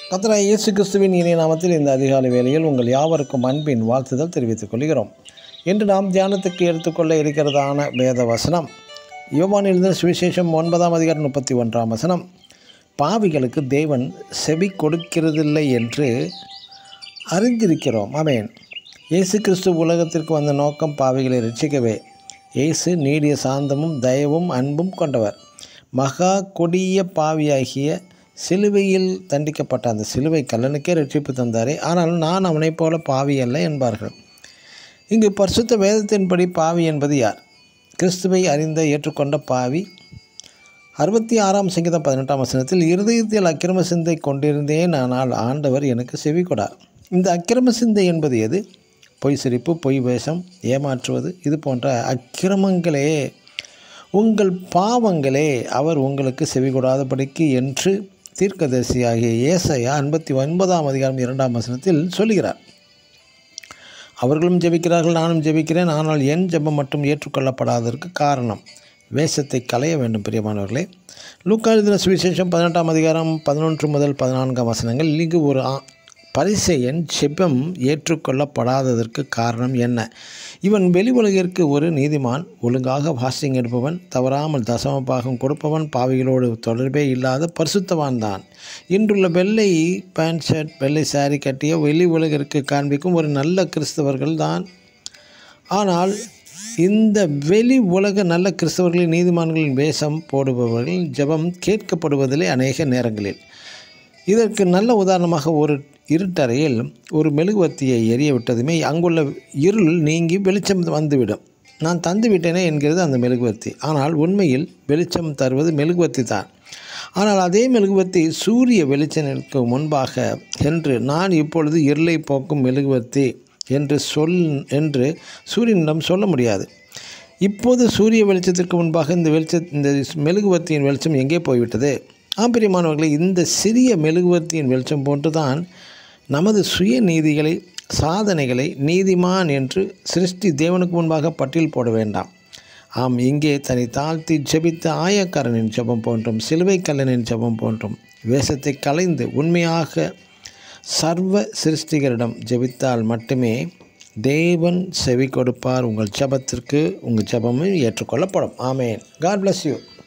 கத்தராய் இயேசு கிறிஸ்துவின் இணைய நாமத்தில் இந்த அதிகாலை வேளையில் உங்கள் யாவருக்கும் அன்பின் வாழ்த்துதல் தெரிவித்துக் கொள்கிறோம் இன்று நாம் தியானத்துக்கு எடுத்துக்கொள்ள இருக்கிறதான வேத வசனம் யோவான் எழுதின சுவிசேஷம் ஒன்பதாம் அதிகாரம் முப்பத்தி ஒன்றாம் வசனம் பாவிகளுக்கு தேவன் செவி கொடுக்கிறதில்லை என்று அறிந்திருக்கிறோம் ஆமென் இயேசு கிறிஸ்து உலகத்திற்கு வந்த நோக்கம் பாவிகளை ரட்சிக்கவே இயேசு நீடிய சாந்தமும் தயவும் அன்பும் கொண்டவர் மகா கொடிய பாவியாகிய சிலுவையில் தண்டிக்கப்பட்ட அந்த சிலுவை கல்லனுக்கே ரட்சிப்பு தந்தாரே ஆனால் நான் அவனைப் போல பாவி அல்ல என்பார்கள் இங்கு பரிசுத்த வேதத்தின்படி பாவி என்பது யார் கிறிஸ்துவை அறிந்த ஏற்றுக்கொண்ட பாவி அறுபத்தி ஆறாம் சங்கீதம் பதினெட்டாம் வசனத்தில் இருதயத்தில் அக்கிரம சிந்தை கொண்டிருந்தேன் ஆனால் ஆண்டவர் எனக்கு செவி கொடார் இந்த அக்கிரம சிந்தை என்பது எது பொய் சிரிப்பு பொய் வேஷம் ஏமாற்றுவது இது போன்ற அக்கிரமங்களே உங்கள் பாவங்களே அவர் உங்களுக்கு செவி கொடாதபடிக்கு என்று தீர்க்கதரிசியாகிய ஏசையா ஐம்பத்தி ஒன்பதாம் அதிகாரம் இரண்டாம் வசனத்தில் சொல்கிறார் அவர்களும் ஜெபிக்கிறார்கள் நானும் ஜெபிக்கிறேன் ஆனால் என் ஜெபம் மட்டும் ஏற்றுக்கொள்ளப்படாததற்கு காரணம் வேஷத்தை களைய வேண்டும் பிரியமானவர்களே லூக்கா எழுதின சுவிசேஷம் பதினெட்டாம் அதிகாரம் பதினொன்று முதல் பதினான்காம் வசனங்கள் இங்கு ஒரு ஆ- பரிசேயன் ஜெபம் ஏற்றுக்கொள்ளப்படாததற்கு காரணம் என்ன இவன் வெளி உலகிற்கு ஒரு நீதிமான் ஒழுங்காக வாசிங் எடுப்பவன் தவறாமல் தசம பாகம் கொடுப்பவன் பாவிகளோடு தொடர்பே இல்லாத பரிசுத்தவான் தான் இன்றுள்ள வெள்ளை பேண்ட் ஷர்ட் வெள்ளை சாரி கட்டிய வெளி உலகிற்கு காண்பிக்கும் ஒரு நல்ல கிறிஸ்தவர்கள் தான் ஆனால் இந்த வெளி உலக நல்ல கிறிஸ்தவர்களின் நீதிமான்களின் வேஷம் போடுபவர்கள் ஜெபம் கேட்கப்படுவதில்லை அநேக நேரங்களில் இதற்கு நல்ல உதாரணமாக ஒரு இருட்டறையில் ஒரு மெழுகுவர்த்தியை எரிய விட்டதுமே அங்குள்ள இருள் நீங்கி வெளிச்சம் வந்துவிடும் நான் தந்து விட்டேனே என்கிறது அந்த மெழுகுவர்த்தி ஆனால் உண்மையில் வெளிச்சம் தருவது மெழுகுவர்த்தி தான் ஆனால் அதே மெழுகுவர்த்தி சூரிய வெளிச்சத்திற்கு முன்பாக என்று நான் இப்பொழுது இருளை போக்கும் மெழுகுவர்த்தி என்று சொல் என்று சூரியனிடம் சொல்ல முடியாது இப்போது சூரிய வெளிச்சத்திற்கு முன்பாக இந்த வெளிச்ச இந்த மெழுகுவர்த்தியின் வெளிச்சம் எங்கே போய்விட்டது ஆம்பரியமானவர்களே இந்த சிறிய மெழுகுவர்த்தியின் வெளிச்சம் போன்றுதான் நமது சுய நீதிகளை சாதனைகளை நீதிமான் என்று சிருஷ்டி தேவனுக்கு முன்பாக பட்டியல் போட வேண்டாம் ஆம் இங்கே தன்னை தாழ்த்தி ஜெபித்த ஆயக்காரனின் ஜெபம் போன்றும் சிலுவை கல்லனின் ஜெபம் போன்றும் வேஷத்தை கலைந்து உண்மையாக சர்வ சிருஷ்டிகரிடம் ஜெபித்தால் மட்டுமே தேவன் செவி கொடுப்பார் உங்கள் ஜெபத்திற்கு உங்கள் ஜெபமும் ஏற்றுக்கொள்ளப்படும் ஆமேன் காட் bless யூ